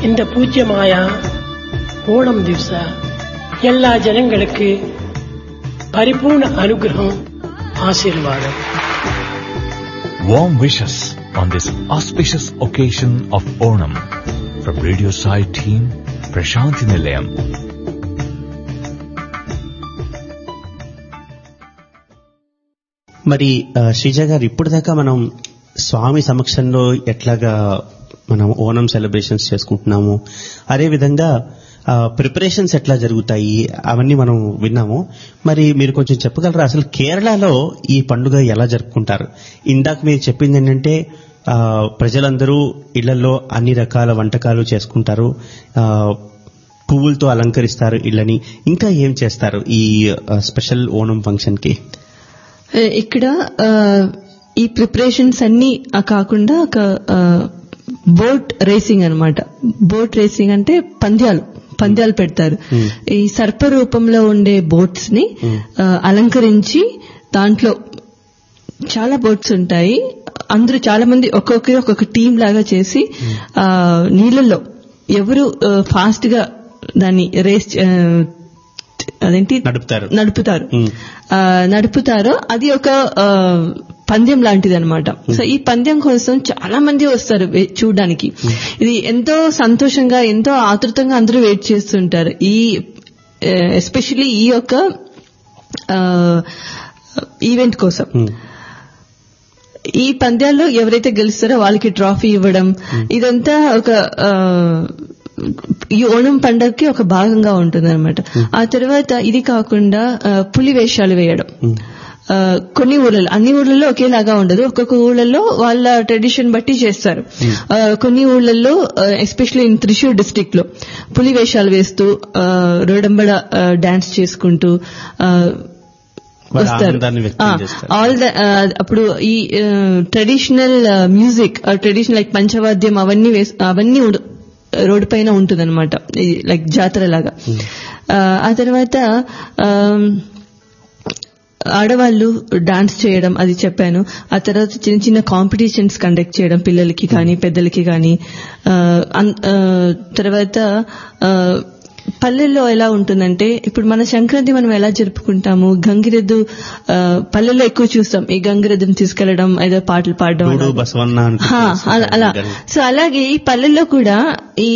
இந்த பூஜ்யமாய ஓணம் திவச எல்லா ஜனங்களுக்கு பரிபூர்ண அனுகிரகம் ஆசீர்வாதம் Warm wishes on this auspicious occasion of Onam from Radio Sai team, Prashanthi Nilayam. మరి ఆ, శ్రీజ గారు ఇప్పుడు దాకా మనం స్వామి సమక్షంలో ఎట్లాగా మనం ఓనం సెలబ్రేషన్స్ చేసుకుంటున్నాము అదే విధంగా ప్రిపరేషన్స్ ఎట్లా జరుగుతాయి అవన్నీ మనం విన్నాము మరి మీరు కొంచెం చెప్పగలరా అసలు కేరళలో ఈ పండుగ ఎలా జరుపుకుంటారు ఇందాక మీరు చెప్పింది ఏంటంటే ఆ, ప్రజలందరూ ఇళ్లలో అన్ని రకాల వంటకాలు చేసుకుంటారు ఆ, పువ్వులతో అలంకరిస్తారు ఇళ్ళని ఇంకా ఏం చేస్తారు ఈ ఆ, స్పెషల్ ఓణం ఫంక్షన్ కి ఇక్కడ ఆ, ఈ ప్రిపరేషన్స్ అన్ని ఆ కాకుండా ఒక బోట్ రేసింగ్ అన్నమాట బోట్ రేసింగ్ అంటే పంద్యాలు పంద్యాలు పెడతారు ఈ సర్ప రూపంలో ఉండే బోట్స్ ని ఆ, అలంకరించి దాంట్లో చాలా బోట్స్ ఉంటాయి అందరూ చాలా మంది ఒక్కొక్కరు ఒక్కొక్క టీం లాగా చేసి ఆ నీళ్ళల్లో ఎవరు ఫాస్ట్ గా దాన్ని రేస్ ఆ, అదేంటి నడుపుతారు నడుపుతారు మ్మ్. ఆ, నడుపుతారో అది ఒక ఆ, పందెం లాంటిది అనమాట సో ఈ పందెం కోసం చాలా మంది వస్తారు వే- చూడడానికి ఇది ఎంతో సంతోషంగా ఎంతో ఆతృతంగా అందరూ వెయిట్ చేస్తుంటారు ఈ ఎస్పెషల్లీ ఈ యొక్క ఈవెంట్ కోసం మ్మ్. ఈ పంద్యాల్లో ఎవరైతే గెలుస్తారో వాళ్ళకి ట్రాఫీ ఇవ్వడం ఇదంతా ఒక ఆ, ఈ ఓణం పండగకి ఒక భాగంగా ఉంటుంది అనమాట ఆ తర్వాత ఇది కాకుండా ఆ, పులి వేషాలు వేయడం ఆ, కొన్ని ఊళ్ళలో అన్ని ఊళ్ళల్లో ఒకేలాగా ఉండదు ఒక్కొక్క ఊళ్ళల్లో వాళ్ళ ట్రెడిషన్ బట్టి చేస్తారు ఆ, కొన్ని ఊళ్ళల్లో ఎస్పెషల్లీ ఇన్ త్రిశూర్ డిస్టిక్ లో పులి వేషాలు వేస్తూ ఆ, రోడంబడ డాన్స్ చేసుకుంటూ ఆ, వాళ్ళ వస్తారు ఆనందాన్ని వ్యక్తం చేస్తారు. ఆల్ ద అప్పుడు ఈ ట్రెడిషనల్ మ్యూజిక్ ట్రెడిషనల్ లైక్ పంచవాద్యం అవన్నీ వేస్- అవన్నీ ఉడ్- రోడ్డు పైన ఉంటుందన్నమాట లైక్ జాతర లాగా ఆ, ఆ తర్వాత ఆమ్, ఆడవాళ్ళు డాన్స్ చేయడం అది చెప్పాను ఆ తర్వాత చిన్న చిన్న కాంపిటీషన్స్ కండక్ట్ చేయడం పిల్లలకి కానీ పెద్దలకి కానీ ఆ, అన్- ఆ, తర్వాత ఆ, పల్లెల్లో ఎలా ఉంటుందంటే ఇప్పుడు మన సంక్రాంతి మనం ఎలా జరుపుకుంటాము గంగిరెద్దు ఆ, పల్లెల్లో ఎక్కువ చూస్తాం ఈ గంగిరెద్దుని తీసుకెళ్లడం ఏదో పాటలు పాడడం డూడు అలా. బసవన్న అనుకుంటూ హా, అలా- అలా సో అలాగే ఈ పల్లెల్లో కూడా ఈ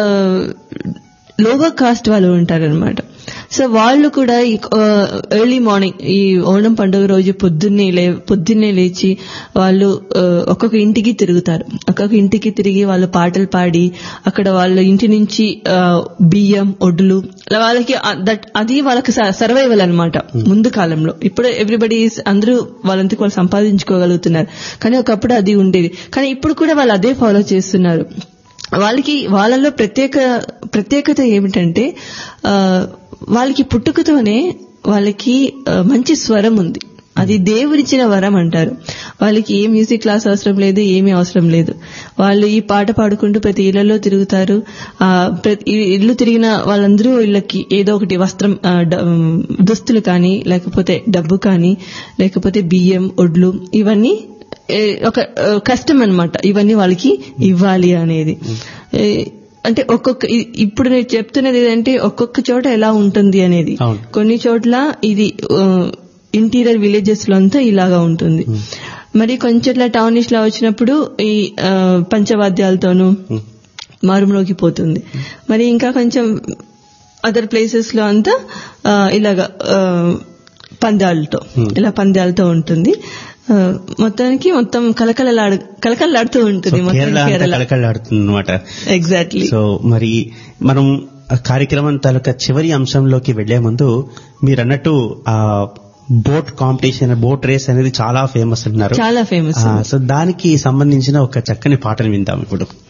లోవర్ కాస్ట్ వాళ్ళు ఉంటారనమాట సో వాళ్ళు కూడా ఈ ఎర్లీ మార్నింగ్ ఈ ఓణం పండుగ రోజు పొద్దున్నే లే పొద్దున్నే లేచి వాళ్ళు ఆ, ఒక్కొక్క ఇంటికి తిరుగుతారు ఒక్కొక్క ఇంటికి తిరిగి వాళ్ళు పాటలు పాడి అక్కడ వాళ్ళ ఇంటి నుంచి ఆ, బియ్యం ఒడ్లు అలా వాళ్ళకి ఆ- దట్ అది వాళ్ళకి సర్వైవల్ అన్నమాట ముందు కాలంలో ఇప్పుడు ఎవ్రీబడి అందరూ వాళ్ళంతకు వాళ్ళు సంపాదించుకోగలుగుతున్నారు కానీ ఒకప్పుడు అది ఉండేది కానీ ఇప్పుడు కూడా వాళ్ళు అదే ఫాలో చేస్తున్నారు వాళ్ళకి వాళ్ళలో ప్రత్యేక ప్రత్యేకత ఏమిటంటే ఆ, వాళ్ళకి పుట్టుకతోనే వాళ్ళకి ఆ, మంచి స్వరం ఉంది అది దేవుడిచ్చిన వరం అంటారు వాళ్ళకి ఏ మ్యూజిక్ క్లాస్ అవసరం లేదు ఏమీ అవసరం లేదు వాళ్ళు ఈ పాట పాడుకుంటూ ప్రతి ఇళ్లలో తిరుగుతారు ఆ ప్రతి ఈ ఇల్లు తిరిగిన వాళ్ళందరూ వీళ్ళకి ఏదో ఒకటి వస్త్రం ఆ, డ- ఉమ్, దుస్తులు కానీ లేకపోతే డబ్బు కానీ లేకపోతే బియ్యం ఒడ్లు ఇవన్నీ ఏ, ఒక ఆ, కష్టం అన్నమాట ఇవన్నీ వాళ్ళకి ఇవ్వాలి అనేది ఏ, అంటే ఒక్కొక్క ఇ- ఇప్పుడు నేను చెప్తున్నది ఏంటంటే ఒక్కొక్క చోట ఎలా ఉంటుంది అనేది అవును. కొన్ని చోట్ల ఇది ఇంటీరియర్ విలేజెస్ లో అంతా ఇలాగా ఉంటుంది మరి కొంచెట్ల టౌనిష్ లో వచ్చినప్పుడు ఈ ఆ, పంచవాద్యాలతోనూ మారుమ్రోగిపోతుంది మరి ఇంకా కొంచెం అదర్ ప్లేసెస్ లో అంతా ఆ, ఇలాగా ఆ, పందాలతో ఇలా పందాలతో ఉంటుంది ఆ, మొత్తానికి మొత్తం కలకలలాడు కలకలలాడుతూ ఉంటుంది మొత్తం కేరళ అంతా కేరళ కళకళలాడుతుంది అనమాట ఎగ్జాక్ట్లీ సో మరి మనం ఆ కార్యక్రమం తాలూకా చివరి అంశంలోకి వెళ్లే ముందు మీరు అన్నట్టు ఆ బోట్ కాంపిటీషన్ బోట్ రేస్ అనేది చాలా ఫేమస్ అంటున్నారు చాలా ఫేమస్ ఆ, సో దానికి సంబంధించిన ఒక చక్కని పాటను విందాం ఇప్పుడు